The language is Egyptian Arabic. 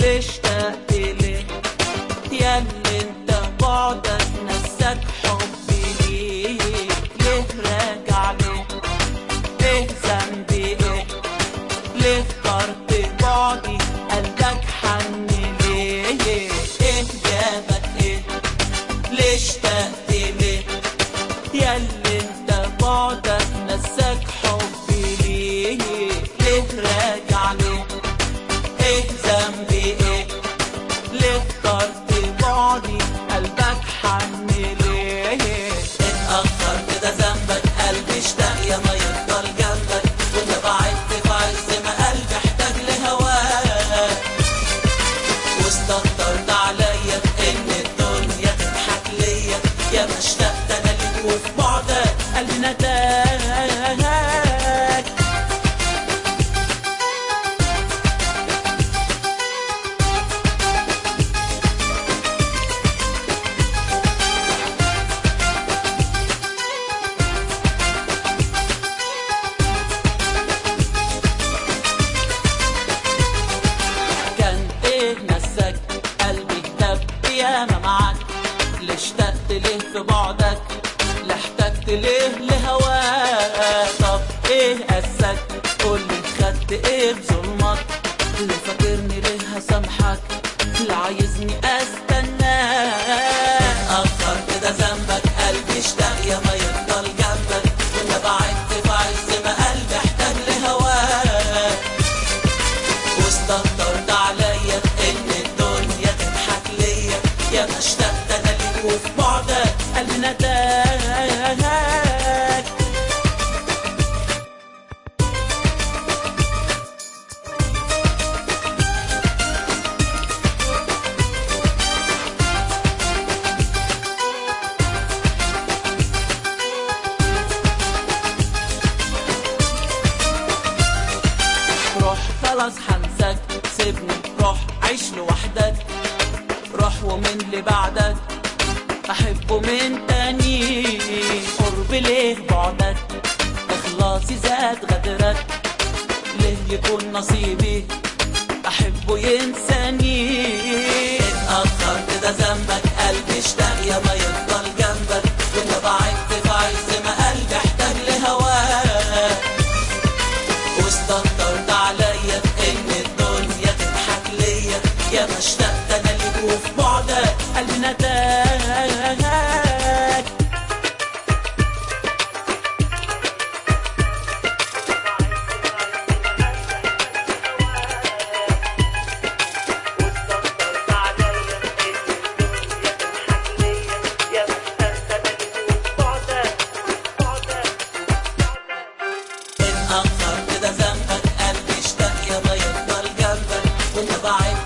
ليه اشتقت ليه يا اللي انت بعدك نساك حبي ليك ليه راجع ليه ايه ذنبي ايه ليه اخترت بعدي قلبك حن ليه ايه جابك ايه ليه اشتقت ليه يا اللي انت بعدك نساك حبي ليه ليه راجع ليه ايه ذنبي ايه ليه اخترت بعدي قلبك حن ليه اتأخر كده ذنبك قلبي اشتاق يا ما يفضل جنبك وانت بعدت في عز ما قلبي احتاج لهواك واستكترت عليا ان الدنيا تضحك ليا يا ما اشتقت انا ليك وفي بعدك قلبي نداك كان ايه نساك قلبي كتب ياما معاك اللي اشتقت ليه في بعدك اللي احتجت ليه لهواك طب ايه قساك قولي خدت ايه بظلمك اللي فاكرني ليه هسامحك اللي عايزني استناك اخر كده ذنبك قلبي اشتاق يا ما يفضل جنبك وانت بعدت في عز ما قلبي احتاج لهواك واستكترت عليا ان الدنيا تضحك ليا يا ما اشتقت انا ليك وفي بعدك قلبي نداك روح خلاص هنساك سيبني روح عيش لوحدك روح ومن اللي بعدك احبه من تاني قرب ليه بعدك اخلاصي زاد غدرك ليه يكون نصيبي احبه ينساني اتأخر كده ذنبك قلبي اشتاق يا ما يفضل جنبك وانت بعدت في عز ما قلبي احتاج لهواك واستكترت عليا ان الدنيا تضحك ليا يا ما اشتقت انا ليك وفي بعدك قلبي نداك اتأخر كده ذنبك قلبي اشتاق يا ما يفضل جنبك وانت بعيد